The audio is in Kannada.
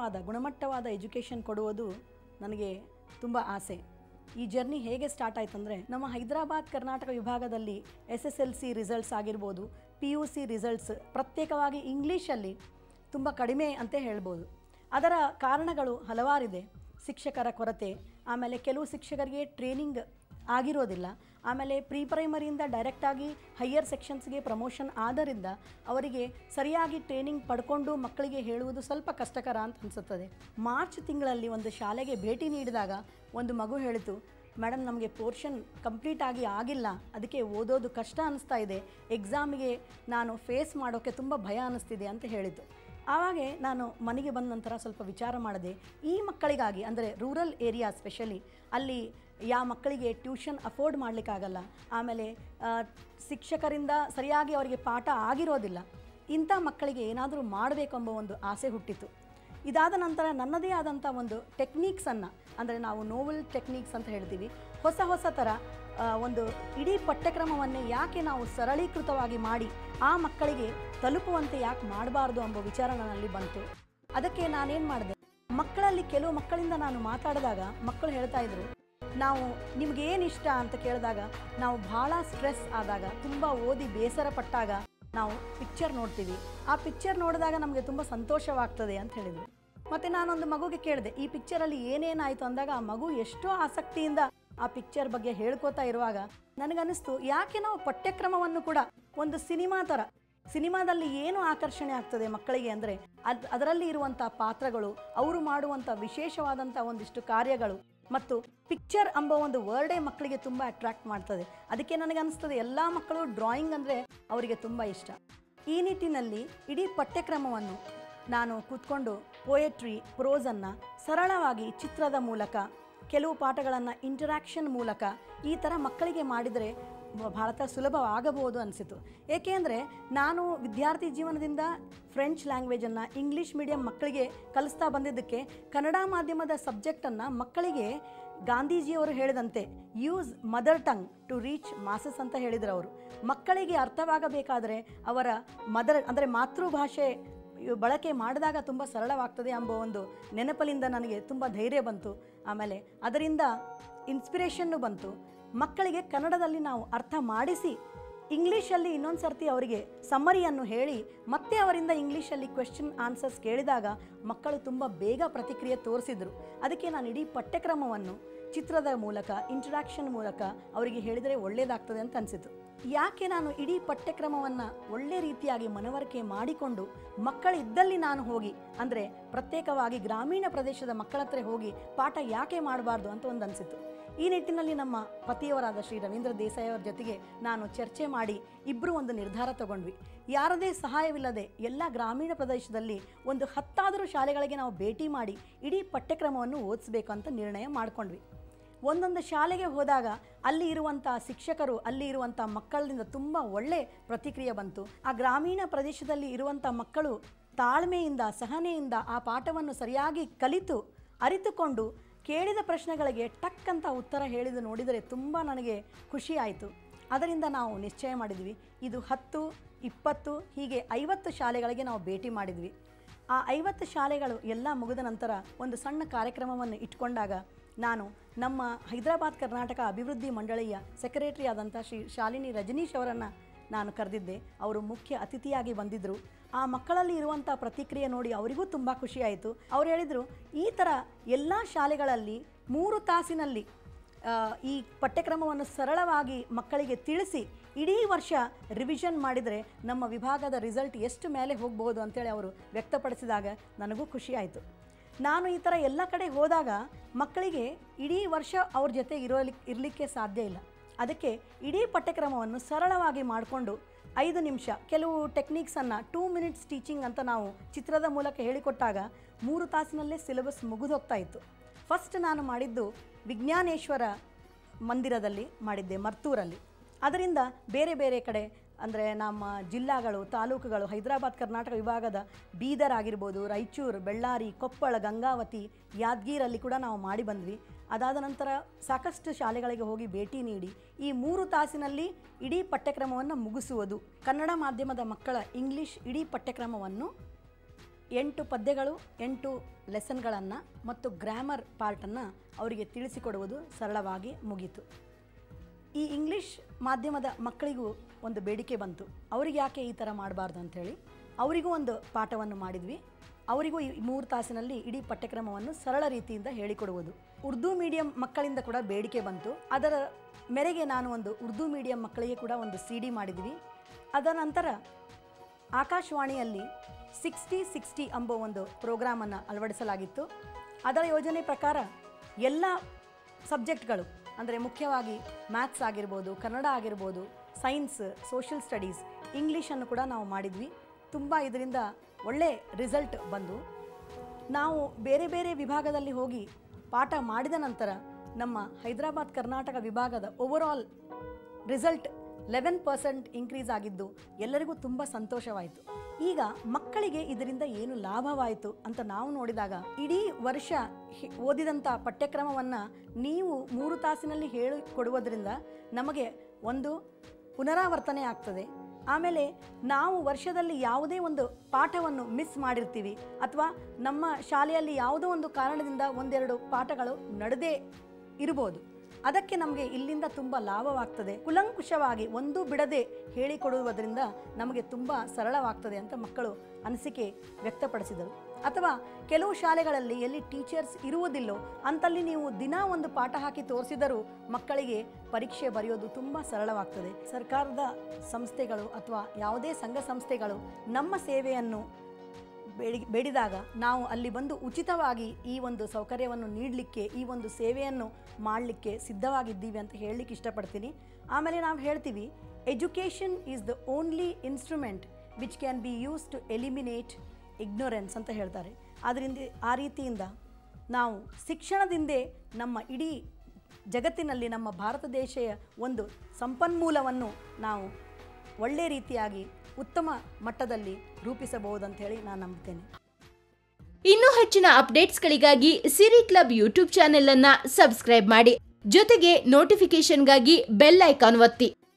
ಉತ್ತಮವಾದ ಗುಣಮಟ್ಟವಾದ ಎಜುಕೇಷನ್ ಕೊಡುವುದು ನನಗೆ ತುಂಬ ಆಸೆ ಈ ಜರ್ನಿ ಹೇಗೆ ಸ್ಟಾರ್ಟ್ ಆಯ್ತು ಅಂದರೆ ನಮ್ಮ ಹೈದರಾಬಾದ್ ಕರ್ನಾಟಕ ವಿಭಾಗದಲ್ಲಿ S S L C results ಆಗಿರ್ಬೋದು ಪಿ ಯು ಸಿ ರಿಸಲ್ಟ್ಸ್ ಪ್ರತ್ಯೇಕವಾಗಿ ಇಂಗ್ಲೀಷಲ್ಲಿ ತುಂಬ ಕಡಿಮೆ ಅಂತ ಹೇಳ್ಬೋದು ಅದರ ಕಾರಣಗಳು ಹಲವಾರಿದೆ ಶಿಕ್ಷಕರ ಕೊರತೆ ಆಮೇಲೆ ಕೆಲವು ಶಿಕ್ಷಕರಿಗೆ ಟ್ರೈನಿಂಗ್ ಆಗಿರೋದಿಲ್ಲ ಆಮೇಲೆ ಪ್ರೀ ಪ್ರೈಮರಿಯಿಂದ ಡೈರೆಕ್ಟಾಗಿ ಹೈಯರ್ ಸೆಕ್ಷನ್ಸ್ಗೆ ಪ್ರಮೋಷನ್ ಆದ್ದರಿಂದ ಅವರಿಗೆ ಸರಿಯಾಗಿ ಟ್ರೈನಿಂಗ್ ಪಡ್ಕೊಂಡು ಮಕ್ಕಳಿಗೆ ಹೇಳುವುದು ಸ್ವಲ್ಪ ಕಷ್ಟಕರ ಅಂತ ಅನಿಸುತ್ತದೆ ಮಾರ್ಚ್ ತಿಂಗಳಲ್ಲಿ ಒಂದು ಶಾಲೆಗೆ ಭೇಟಿ ನೀಡಿದಾಗ ಒಂದು ಮಗು ಹೇಳಿತು ಮೇಡಮ್ ನಮಗೆ ಪೋರ್ಷನ್ ಕಂಪ್ಲೀಟ್ ಆಗಿ ಆಗಿಲ್ಲ ಅದಕ್ಕೆ ಓದೋದು ಕಷ್ಟ ಅನ್ನಿಸ್ತಾ ಇದೆ ಎಕ್ಸಾಮಿಗೆ ನಾನು ಫೇಸ್ ಮಾಡೋಕ್ಕೆ ತುಂಬ ಭಯ ಅನ್ನಿಸ್ತಿದೆ ಅಂತ ಹೇಳಿತು ಆವಾಗೆ ನಾನು ಮನೆಗೆ ಬಂದ ನಂತರ ಸ್ವಲ್ಪ ವಿಚಾರ ಮಾಡಿದೆ ಈ ಮಕ್ಕಳಿಗಾಗಿ ಅಂದರೆ ರೂರಲ್ ಏರಿಯಾ ಸ್ಪೆಷಲಿ ಅಲ್ಲಿ ಯಾವ ಮಕ್ಕಳಿಗೆ ಟ್ಯೂಷನ್ ಅಫೋರ್ಡ್ ಮಾಡಲಿಕ್ಕಾಗಲ್ಲ ಆಮೇಲೆ ಆ, ಶಿಕ್ಷಕರಿಂದ ಸರಿಯಾಗಿ ಅವರಿಗೆ ಪಾಠ ಆಗಿರೋದಿಲ್ಲ ಇಂಥ ಮಕ್ಕಳಿಗೆ ಏನಾದರೂ ಮಾಡಬೇಕೆಂಬ ಒಂದು ಆಸೆ ಹುಟ್ಟಿತು ಇದಾದ ನಂತರ ನನ್ನದೇ ಆದಂಥ ಒಂದು ಟೆಕ್ನಿಕ್ಸನ್ನು ಅಂದರೆ ನಾವು ನೋವೆಲ್ ಟೆಕ್ನಿಕ್ಸ್ ಅಂತ ಹೇಳ್ತೀವಿ ಹೊಸ ಹೊಸ ಥರ ಆ, ಒಂದು ಇಡೀ ಪಠ್ಯಕ್ರಮವನ್ನೇ ಯಾಕೆ ನಾವು ಸರಳೀಕೃತವಾಗಿ ಮಾಡಿ ಆ ಮಕ್ಕಳಿಗೆ ತಲುಪುವಂತೆ ಯಾಕೆ ಮಾಡಬಾರ್ದು ಎಂಬ ವಿಚಾರ ನನ್ನಲ್ಲಿ ಬಂತು ಅದಕ್ಕೆ ನಾನೇನು ಮಾಡಿದೆ ಮಕ್ಕಳಲ್ಲಿ ಕೆಲವು ಮಕ್ಕಳಿಂದ ನಾನು ಮಾತಾಡಿದಾಗ ಮಕ್ಕಳು ಹೇಳ್ತಾ ಇದ್ರು ನಾವು ನಿಮ್ಗೆ ಏನು ಇಷ್ಟ ಅಂತ ಕೇಳಿದಾಗ ನಾವು ಭಾಳ ಸ್ಟ್ರೆಸ್ ಆದಾಗ ತುಂಬ ಓದಿ ಬೇಸರ ಪಟ್ಟಾಗ ನಾವು ಪಿಕ್ಚರ್ ನೋಡ್ತೀವಿ ಆ ಪಿಕ್ಚರ್ ನೋಡಿದಾಗ ನಮಗೆ ತುಂಬ ಸಂತೋಷವಾಗ್ತದೆ ಅಂತ ಹೇಳಿದರು ಮತ್ತು ನಾನೊಂದು ಮಗುಗೆ ಕೇಳಿದೆ ಈ ಪಿಕ್ಚರಲ್ಲಿ ಏನೇನಾಯಿತು ಅಂದಾಗ ಆ ಮಗು ಎಷ್ಟೋ ಆಸಕ್ತಿಯಿಂದ ಆ ಪಿಕ್ಚರ್ ಬಗ್ಗೆ ಹೇಳ್ಕೋತಾ ಇರುವಾಗ ನನಗನ್ನಿಸ್ತು ಯಾಕೆ ನಾವು ಪಠ್ಯಕ್ರಮವನ್ನು ಕೂಡ ಒಂದು ಸಿನಿಮಾ ಥರ ಸಿನಿಮಾದಲ್ಲಿ ಏನು ಆಕರ್ಷಣೆ ಆಗ್ತದೆ ಮಕ್ಕಳಿಗೆ ಅಂದರೆ ಅದು ಅದರಲ್ಲಿ ಇರುವಂಥ ಪಾತ್ರಗಳು ಅವರು ಮಾಡುವಂಥ ವಿಶೇಷವಾದಂಥ ಒಂದಿಷ್ಟು ಕಾರ್ಯಗಳು ಮತ್ತು ಪಿಕ್ಚರ್ ಎಂಬ ಒಂದು ವರ್ಡೇ ಮಕ್ಕಳಿಗೆ ತುಂಬ ಅಟ್ರಾಕ್ಟ್ ಮಾಡ್ತದೆ ಅದಕ್ಕೆ ನನಗನ್ನಿಸ್ತದೆ ಎಲ್ಲ ಮಕ್ಕಳು ಡ್ರಾಯಿಂಗ್ ಅಂದರೆ ಅವರಿಗೆ ತುಂಬ ಇಷ್ಟ ಈ ನಿಟ್ಟಿನಲ್ಲಿ ಇಡೀ ಪಠ್ಯಕ್ರಮವನ್ನು ನಾನು ಕೂತ್ಕೊಂಡು ಪೋಯಟ್ರಿ ಪ್ರೋಸನ್ನು ಸರಳವಾಗಿ ಚಿತ್ರದ ಮೂಲಕ ಕೆಲವು ಪಾಠಗಳನ್ನು ಇಂಟರಾಕ್ಷನ್ ಮೂಲಕ ಈ ಥರ ಮಕ್ಕಳಿಗೆ ಮಾಡಿದರೆ ಭಾಳ ಸುಲಭವಾಗಬಹುದು ಅನಿಸಿತು ಏಕೆಂದರೆ ನಾನು ವಿದ್ಯಾರ್ಥಿ ಜೀವನದಿಂದ ಫ್ರೆಂಚ್ ಲ್ಯಾಂಗ್ವೇಜನ್ನು ಇಂಗ್ಲೀಷ್ ಮೀಡಿಯಂ ಮಕ್ಕಳಿಗೆ ಕಲಿಸ್ತಾ ಬಂದಿದ್ದಕ್ಕೆ ಕನ್ನಡ ಮಾಧ್ಯಮದ ಸಬ್ಜೆಕ್ಟನ್ನು ಮಕ್ಕಳಿಗೆ ಗಾಂಧೀಜಿಯವರು ಹೇಳಿದಂತೆ use mother tongue to reach masses ಅಂತ ಹೇಳಿದರು ಅವರು ಮಕ್ಕಳಿಗೆ ಅರ್ಥವಾಗಬೇಕಾದರೆ ಅವರ ಮದರ್ ಅಂದರೆ ಮಾತೃಭಾಷೆ ಇವು ಬಳಕೆ ಮಾಡಿದಾಗ ತುಂಬ ಸರಳವಾಗ್ತದೆ ಎಂಬ ಒಂದು ನೆನಪಲಿಂದ ನನಗೆ ತುಂಬ ಧೈರ್ಯ ಬಂತು ಆಮೇಲೆ ಅದರಿಂದ ಇನ್ಸ್ಪಿರೇಷನ್ನು ಬಂತು ಮಕ್ಕಳಿಗೆ ಕನ್ನಡದಲ್ಲಿ ನಾವು ಅರ್ಥ ಮಾಡಿಸಿ ಇಂಗ್ಲೀಷಲ್ಲಿ ಇನ್ನೊಂದು ಸರ್ತಿ ಅವರಿಗೆ ಸಮ್ಮರಿಯನ್ನು ಹೇಳಿ ಮತ್ತೆ ಅವರಿಂದ ಇಂಗ್ಲೀಷಲ್ಲಿ ಕ್ವೆಶ್ಚನ್ ಆನ್ಸರ್ಸ್ ಕೇಳಿದಾಗ ಮಕ್ಕಳು ತುಂಬ ಬೇಗ ಪ್ರತಿಕ್ರಿಯೆ ತೋರಿಸಿದರು ಅದಕ್ಕೆ ನಾನು ಇಡೀ ಪಠ್ಯಕ್ರಮವನ್ನು ಚಿತ್ರದ ಮೂಲಕ ಇಂಟ್ರಾಕ್ಷನ್ ಮೂಲಕ ಅವರಿಗೆ ಹೇಳಿದರೆ ಒಳ್ಳೆಯದಾಗ್ತದೆ ಅಂತ ಅನಿಸಿತು ಯಾಕೆ ನಾನು ಇಡೀ ಪಠ್ಯಕ್ರಮವನ್ನು ಒಳ್ಳೆ ರೀತಿಯಾಗಿ ಮನವರಿಕೆ ಮಾಡಿಕೊಂಡು ಮಕ್ಕಳಿದ್ದಲ್ಲಿ ನಾನು ಹೋಗಿ ಅಂದರೆ ಪ್ರತ್ಯೇಕವಾಗಿ ಗ್ರಾಮೀಣ ಪ್ರದೇಶದ ಮಕ್ಕಳ ಹತ್ರ ಹೋಗಿ ಪಾಠ ಯಾಕೆ ಮಾಡಬಾರ್ದು ಅಂತ ಒಂದು ಅನಿಸಿತು ಈ ನಿಟ್ಟಿನಲ್ಲಿ ನಮ್ಮ ಪತಿಯವರಾದ ಶ್ರೀ ರವೀಂದ್ರ ದೇಸಾಯಿ ಅವರ ಜೊತೆಗೆ ನಾನು ಚರ್ಚೆ ಮಾಡಿ ಇಬ್ಬರು ಒಂದು ನಿರ್ಧಾರ ತಗೊಂಡ್ವಿ ಯಾರದೇ ಸಹಾಯವಿಲ್ಲದೆ ಎಲ್ಲ ಗ್ರಾಮೀಣ ಪ್ರದೇಶದಲ್ಲಿ ಒಂದು ಹತ್ತಾದರೂ ಶಾಲೆಗಳಿಗೆ ನಾವು ಭೇಟಿ ಮಾಡಿ ಇಡೀ ಪಠ್ಯಕ್ರಮವನ್ನು ಓದಿಸ್ಬೇಕು ಅಂತ ನಿರ್ಣಯ ಮಾಡಿಕೊಂಡ್ವಿ ಒಂದೊಂದು ಶಾಲೆಗೆ ಹೋದಾಗ ಅಲ್ಲಿ ಇರುವಂಥ ಶಿಕ್ಷಕರು ಅಲ್ಲಿ ಇರುವಂಥ ಮಕ್ಕಳಿಂದ ತುಂಬ ಒಳ್ಳೆ ಪ್ರತಿಕ್ರಿಯೆ ಬಂತು ಆ ಗ್ರಾಮೀಣ ಪ್ರದೇಶದಲ್ಲಿ ಇರುವಂಥ ಮಕ್ಕಳು ತಾಳ್ಮೆಯಿಂದ ಸಹನೆಯಿಂದ ಆ ಪಾಠವನ್ನು ಸರಿಯಾಗಿ ಕಲಿತು ಅರಿತುಕೊಂಡು ಕೇಳಿದ ಪ್ರಶ್ನೆಗಳಿಗೆ ಟಕ್ ಅಂತ ಉತ್ತರ ಹೇಳಿದ ನೋಡಿದರೆ ತುಂಬ ನನಗೆ ಖುಷಿ ಆಯಿತು ಅದರಿಂದ ನಾವು ನಿಶ್ಚಯ ಮಾಡಿದ್ವಿ ಇದು ಹತ್ತು ಇಪ್ಪತ್ತು ಹೀಗೆ ಐವತ್ತು ಶಾಲೆಗಳಿಗೆ ನಾವು ಭೇಟಿ ಮಾಡಿದ್ವಿ ಆ ಐವತ್ತು ಶಾಲೆಗಳು ಎಲ್ಲ ಮುಗಿದ ನಂತರ ಒಂದು ಸಣ್ಣ ಕಾರ್ಯಕ್ರಮವನ್ನು ಇಟ್ಕೊಂಡಾಗ ನಾನು ನಮ್ಮ ಹೈದರಾಬಾದ್ ಕರ್ನಾಟಕ ಅಭಿವೃದ್ಧಿ ಮಂಡಳಿಯ ಸೆಕ್ರೆಟರಿ ಆದಂಥ ಶ್ರೀ ಶಾಲಿನಿ ರಜನೀಶ್ ಅವರನ್ನು ನಾನು ಕರೆದಿದ್ದೆ ಅವರು ಮುಖ್ಯ ಅತಿಥಿಯಾಗಿ ಬಂದಿದ್ದರು ಆ ಮಕ್ಕಳಲ್ಲಿ ಇರುವಂಥ ಪ್ರತಿಕ್ರಿಯೆ ನೋಡಿ ಅವರಿಗೂ ತುಂಬ ಖುಷಿಯಾಯಿತು ಅವ್ರು ಹೇಳಿದರು ಈ ಥರ ಎಲ್ಲ ಶಾಲೆಗಳಲ್ಲಿ ಮೂರು ತಾಸಿನಲ್ಲಿ ಆ, ಈ ಪಠ್ಯಕ್ರಮವನ್ನು ಸರಳವಾಗಿ ಮಕ್ಕಳಿಗೆ ತಿಳಿಸಿ ಇಡೀ ವರ್ಷ ರಿವಿಷನ್ ಮಾಡಿದರೆ ನಮ್ಮ ವಿಭಾಗದ ರಿಸಲ್ಟ್ ಎಷ್ಟು ಮೇಲೆ ಹೋಗ್ಬೋದು ಅಂತೇಳಿ ಅವರು ವ್ಯಕ್ತಪಡಿಸಿದಾಗ ನನಗೂ ಖುಷಿಯಾಯಿತು ನಾನು ಈ ಥರ ಎಲ್ಲ ಕಡೆ ಹೋದಾಗ ಮಕ್ಕಳಿಗೆ ಇಡೀ ವರ್ಷ ಅವ್ರ ಜೊತೆ ಇರೋಲಿಕ್ಕೆ ಇರಲಿಕ್ಕೆ ಸಾಧ್ಯ ಇಲ್ಲ ಅದಕ್ಕೆ ಇಡೀ ಪಠ್ಯಕ್ರಮವನ್ನು ಸರಳವಾಗಿ ಮಾಡಿಕೊಂಡು ಐದು ನಿಮಿಷ ಕೆಲವು ಟೆಕ್ನಿಕ್ಸನ್ನು ಟೂ ಮಿನಿಟ್ಸ್ ಟೀಚಿಂಗ್ ಅಂತ ನಾವು ಚಿತ್ರದ ಮೂಲಕ ಹೇಳಿಕೊಟ್ಟಾಗ ಮೂರು ತಾಸಿನಲ್ಲೇ ಸಿಲೆಬಸ್ ಮುಗಿದೋಗ್ತಾ ಇತ್ತು ಫಸ್ಟ್ ನಾನು ಮಾಡಿದ್ದು ವಿಜ್ಞಾನೇಶ್ವರ ಮಂದಿರದಲ್ಲಿ ಮಾಡಿದ್ದೆ ಮರ್ತೂರಲ್ಲಿ ಅದರಿಂದ ಬೇರೆ ಬೇರೆ ಕಡೆ ಅಂದರೆ ನಮ್ಮ ಜಿಲ್ಲಾಗಳು ತಾಲೂಕುಗಳು ಹೈದರಾಬಾದ್ ಕರ್ನಾಟಕ ವಿಭಾಗದ ಬೀದರ್ ಆಗಿರ್ಬೋದು ರಾಯಚೂರು ಬೆಳ್ಳಾರಿ ಕೊಪ್ಪಳ ಗಂಗಾವತಿ ಯಾದಗಿರಲ್ಲಿ ಕೂಡ ನಾವು ಮಾಡಿ ಬಂದ್ವಿ ಅದಾದ ನಂತರ ಸಾಕಷ್ಟು ಶಾಲೆಗಳಿಗೆ ಹೋಗಿ ಭೇಟಿ ನೀಡಿ ಈ ಮೂರು ತಾಸಿನಲ್ಲಿ ಇಡೀ ಪಠ್ಯಕ್ರಮವನ್ನು ಮುಗಿಸುವುದು ಕನ್ನಡ ಮಾಧ್ಯಮದ ಮಕ್ಕಳ ಇಂಗ್ಲೀಷ್ ಇಡೀ ಪಠ್ಯಕ್ರಮವನ್ನು ಎಂಟು ಪದ್ಯಗಳು ಎಂಟು ಲೆಸನ್ಗಳನ್ನು ಮತ್ತು ಗ್ರಾಮರ್ ಪಾರ್ಟನ್ನು ಅವರಿಗೆ ತಿಳಿಸಿಕೊಡುವುದು ಸರಳವಾಗಿ ಮುಗೀತು ಈ ಇಂಗ್ಲೀಷ್ ಮಾಧ್ಯಮದ ಮಕ್ಕಳಿಗೂ ಒಂದು ಬೇಡಿಕೆ ಬಂತು ಅವರಿಗೆ ಯಾಕೆ ಈ ಥರ ಮಾಡಬಾರ್ದು ಅಂಥೇಳಿ ಅವರಿಗೂ ಒಂದು ಪಾಠವನ್ನು ಮಾಡಿದ್ವಿ ಅವರಿಗೂ ಈ ಮೂರು ತಾಸಿನಲ್ಲಿ ಇಡೀ ಪಠ್ಯಕ್ರಮವನ್ನು ಸರಳ ರೀತಿಯಿಂದ ಹೇಳಿಕೊಡುವುದು ಉರ್ದು ಮೀಡಿಯಂ ಮಕ್ಕಳಿಂದ ಕೂಡ ಬೇಡಿಕೆ ಬಂತು ಅದರ ಮೇರೆಗೆ ನಾನು ಒಂದು ಉರ್ದು ಮೀಡಿಯಂ ಮಕ್ಕಳಿಗೆ ಕೂಡ ಒಂದು ಸಿ ಡಿ ಮಾಡಿದ್ವಿ ಅದರ ನಂತರ ಆಕಾಶವಾಣಿಯಲ್ಲಿ ಸಿಕ್ಸ್ಟಿ ಸಿಕ್ಸ್ಟಿ ಎಂಬ ಒಂದು ಪ್ರೋಗ್ರಾಮನ್ನು ಅಳವಡಿಸಲಾಗಿತ್ತು ಅದರ ಯೋಜನೆ ಪ್ರಕಾರ ಎಲ್ಲ ಸಬ್ಜೆಕ್ಟ್ಗಳು ಅಂದರೆ ಮುಖ್ಯವಾಗಿ ಮ್ಯಾಥ್ಸ್ ಆಗಿರ್ಬೋದು ಕನ್ನಡ ಆಗಿರ್ಬೋದು ಸೈನ್ಸ್ ಸೋಷಿಯಲ್ ಸ್ಟಡೀಸ್ ಇಂಗ್ಲೀಷನ್ನು ಕೂಡ ನಾವು ಮಾಡಿದ್ವಿ ತುಂಬ ಇದರಿಂದ ಒಳ್ಳೆ ರಿಸಲ್ಟ್ ಬಂದು ನಾವು ಬೇರೆ ಬೇರೆ ವಿಭಾಗದಲ್ಲಿ ಹೋಗಿ ಪಾಠ ಮಾಡಿದ ನಂತರ ನಮ್ಮ ಹೈದರಾಬಾದ್ ಕರ್ನಾಟಕ ವಿಭಾಗದ overall result eleven percent increase ಆಗಿದ್ದು ಎಲ್ಲರಿಗೂ ತುಂಬ ಸಂತೋಷವಾಯಿತು ಈಗ ಮಕ್ಕಳಿಗೆ ಇದರಿಂದ ಏನು ಲಾಭವಾಯಿತು ಅಂತ ನಾವು ನೋಡಿದಾಗ ಇಡೀ ವರ್ಷ ಹಿ- ಓದಿದಂಥ ಪಠ್ಯಕ್ರಮವನ್ನು ನೀವು ಮೂರು ತಾಸಿನಲ್ಲಿ ಹೇಳಿಕೊಡುವುದರಿಂದ ನಮಗೆ ಒಂದು ಪುನರಾವರ್ತನೆ ಆಗ್ತದೆ ಆಮೇಲೆ ನಾವು ವರ್ಷದಲ್ಲಿ ಯಾವುದೇ ಒಂದು ಪಾಠವನ್ನು ಮಿಸ್ ಮಾಡಿರ್ತೀವಿ ಅಥವಾ ನಮ್ಮ ಶಾಲೆಯಲ್ಲಿ ಯಾವುದೋ ಒಂದು ಕಾರಣದಿಂದ ಒಂದೆರಡು ಪಾಠಗಳು ನಡೆದೇ ಇರ್ಬೋದು ಅದಕ್ಕೆ ನಮಗೆ ಇಲ್ಲಿಂದ ತುಂಬ ಲಾಭವಾಗ್ತದೆ ಕುಲಂಕುಷವಾಗಿ ಒಂದು ಬಿಡದೆ ಹೇಳಿಕೊಡುವುದರಿಂದ ನಮಗೆ ತುಂಬ ಸರಳವಾಗ್ತದೆ ಅಂತ ಮಕ್ಕಳು ಅನಿಸಿಕೆ ವ್ಯಕ್ತಪಡಿಸಿದರು ಅಥವಾ ಕೆಲವು ಶಾಲೆಗಳಲ್ಲಿ ಎಲ್ಲಿ ಟೀಚರ್ಸ್ ಇರುವುದಿಲ್ಲೋ ಅಂತಲ್ಲಿ ನೀವು ದಿನ ಒಂದು ಪಾಠ ಹಾಕಿ ತೋರಿಸಿದರೂ ಮಕ್ಕಳಿಗೆ ಪರೀಕ್ಷೆ ಬರೆಯೋದು ತುಂಬ ಸರಳವಾಗ್ತದೆ ಸರ್ಕಾರದ ಸಂಸ್ಥೆಗಳು ಅಥವಾ ಯಾವುದೇ ಸಂಘ ಸಂಸ್ಥೆಗಳು ನಮ್ಮ ಸೇವೆಯನ್ನು ಬೇಡಿ ಬೇಡಿದಾಗ ನಾವು ಅಲ್ಲಿ ಬಂದು ಉಚಿತವಾಗಿ ಈ ಒಂದು ಸೌಕರ್ಯವನ್ನು ನೀಡಲಿಕ್ಕೆ ಈ ಒಂದು ಸೇವೆಯನ್ನು ಮಾಡಲಿಕ್ಕೆ ಸಿದ್ಧವಾಗಿದ್ದೀವಿ ಅಂತ ಹೇಳಲಿಕ್ಕೆ ಇಷ್ಟಪಡ್ತೀನಿ ಆಮೇಲೆ ನಾವು ಹೇಳ್ತೀವಿ education is the only instrument which can be use to eliminate ignorance ಅಂತ ಹೇಳ್ತಾರೆ ಆದ್ದರಿಂದ ಆ ರೀತಿಯಿಂದ ನಾವು ಶಿಕ್ಷಣದಿಂದೇ ನಮ್ಮ ಇಡೀ ಜಗತ್ತಿನಲ್ಲಿ ನಮ್ಮ ಭಾರತ ದೇಶದ ಒಂದು ಸಂಪನ್ಮೂಲವನ್ನು ನಾವು ಒಳ್ಳೆ ರೀತಿಯಾಗಿ ಉತ್ತಮ ಮಟ್ಟದಲ್ಲಿ ರೂಪಿಸಬಹುದಂತ ಹೇಳಿ ನಾನು ನಂಬುತ್ತೇನೆ ಇನ್ನೂ ಹೆಚ್ಚಿನ ಅಪ್ಡೇಟ್ಸ್ಗಳಿಗಾಗಿ ಸಿರಿ ಕ್ಲಬ್ ಯೂಟ್ಯೂಬ್ ಚಾನೆಲ್ ಅನ್ನ ಸಬ್ಸ್ಕ್ರೈಬ್ ಮಾಡಿ ಜೊತೆಗೆ ನೋಟಿಫಿಕೇಶನ್ಗಾಗಿ ಬೆಲ್ ಐಕಾನ್ ಒತ್ತಿ